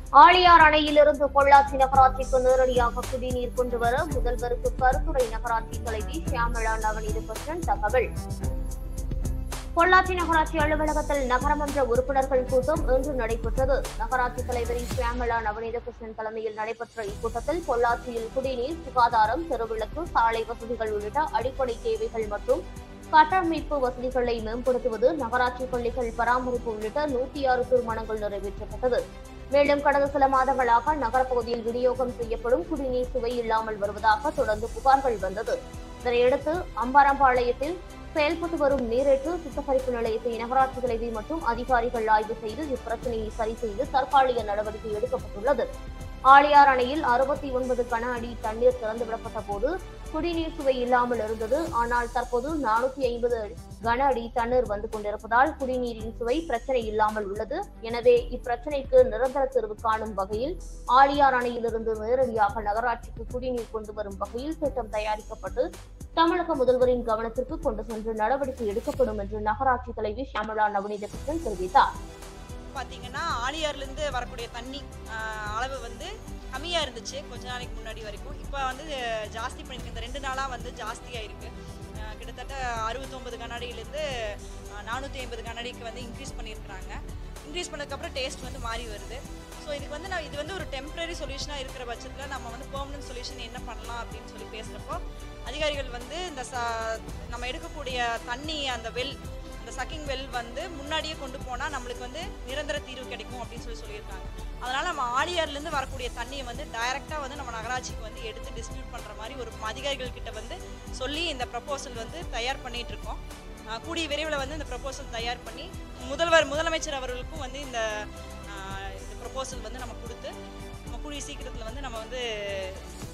ஆழியார் அணையிலிருந்து பொள்ளாச்சி நகராட்சிக்கு நேரடியாக குடிநீர் கொண்டு வர முதல்வருக்கு கருத்துரை நகராட்சி தலைவி ஷியாமளா நவநீத கிருஷ்ணன் தகவல் பொள்ளாச்சி நகராட்சி அலுவலகத்தில் நகரமன்ற உறுப்பினர்கள் கூட்டம் இன்று நடைபெற்றது நகராட்சி தலைவர் ஷியாமளா நவநீத கிருஷ்ணன் தலைமையில் நடைபெற்ற இக்கூட்டத்தில் பொள்ளாச்சியில் குடிநீர் சுகாதாரம் தெருவிளக்கு சாலை வசதிகள் உள்ளிட்ட அடிப்படை தேவைகள் மற்றும் கட்டமைப்பு வசதிகளை மேம்படுத்துவது நகராட்சி பள்ளிகள் பராமரிப்பு உள்ளிட்ட நூத்தி ஆறு தீர்மானங்கள் நிறைவேற்றப்பட்டது மேலும் கடந்த சில மாதங்களாக நகரப்பகுதியில் விநியோகம் செய்யப்படும் குடிநீர் சுவை இல்லாமல் வருவதாக தொடர்ந்து புகார்கள் வந்தது இதனையடுத்து அம்பாரம்பாளையத்தில் செயல்பட்டு வரும் நீரேற்று சுத்திகரிப்பு நிலையத்தை நகராட்சி தலைவி மற்றும் அதிகாரிகள் ஆய்வு செய்து இப்பிரச்சனையை சரி செய்து தற்காலிக நடவடிக்கை எடுக்கப்பட்டுள்ளது ஆழியார் அணையில் அறுபத்தி ஒன்பது கன அடி தண்ணீர் திறந்துவிடப்பட்ட போது குடிநீர் சுவை இல்லாமல் இருந்தது ஆனால் தற்போது நானூத்தி ஐம்பது கன அடி தண்ணீர் வந்து கொண்டிருப்பதால் குடிநீரின் சுவை பிரச்சனை இல்லாமல் உள்ளது எனவே இப்பிரச்சனைக்கு நிரந்தர தீர்வு காணும் வகையில் ஆழியார் அணையிலிருந்து நேரடியாக நகராட்சிக்கு குடிநீர் கொண்டு வரும் வகையில் திட்டம் தயாரிக்கப்பட்டு தமிழக முதல்வரின் கவனத்திற்கு கொண்டு சென்று நடவடிக்கை எடுக்கப்படும் என்று நகராட்சி தலைவி ஷியாமளா நவநீத கிருஷ்ணன் தெரிவித்தார் பார்த்தீங்கன்னா ஆழியார்லேருந்து வரக்கூடிய தண்ணி ஆஹ், அளவு வந்து கம்மியாக இருந்துச்சு கொஞ்ச நாளைக்கு முன்னாடி வரைக்கும் இப்போ வந்து ஜாஸ்தி பண்ணியிருக்கு இந்த ரெண்டு நாளாக வந்து ஜாஸ்தியாக இருக்குது கிட்டத்தட்ட அறுபத்தொம்பது கண்ணாடியிலேருந்து நானூற்றி ஐம்பது கண்ணாடிக்கு வந்து இன்க்ரீஸ் பண்ணியிருக்கிறாங்க இன்க்ரீஸ் பண்ணதுக்கப்புறம் டேஸ்ட் வந்து மாறி வருது ஸோ இதுக்கு வந்து நான் இது வந்து ஒரு டெம்பரரி சொல்யூஷனாக இருக்கிற பட்சத்தில் நம்ம வந்து பெர்மனன்ட் சொல்யூஷன் என்ன பண்ணலாம் அப்படின்னு சொல்லி பேசுகிறப்போ அதிகாரிகள் வந்து இந்த ச நம்ம எடுக்கக்கூடிய தண்ணி அந்த வெல் இந்த சக்கிங் வெல் வந்து முன்னாடியே கொண்டு போனால் நம்மளுக்கு வந்து நிரந்தர தீர்வு கிடைக்கும் அப்படின்னு சொல்லி சொல்லியிருக்காங்க அதனால் நம்ம ஆழியார்லேருந்து வரக்கூடிய தண்ணியை வந்து டைரெக்டாக வந்து நம்ம நகராட்சிக்கு வந்து எடுத்து டிஸ்ட்ரிபியூட் பண்ணுற மாதிரி ஒரு அதிகாரிகள் கிட்ட வந்து சொல்லி இந்த ப்ரப்போசல் வந்து தயார் பண்ணிட்டு இருக்கோம் ஆஹ் கூடிய விரைவில் வந்து இந்த ப்ரப்போசல் தயார் பண்ணி முதல்வர் முதலமைச்சர் அவர்களுக்கும் வந்து இந்த ஆஹ் இந்த ப்ரப்போசல் வந்து நம்ம கொடுத்து நம்ம கூடிய சீக்கிரத்தில் வந்து நம்ம வந்து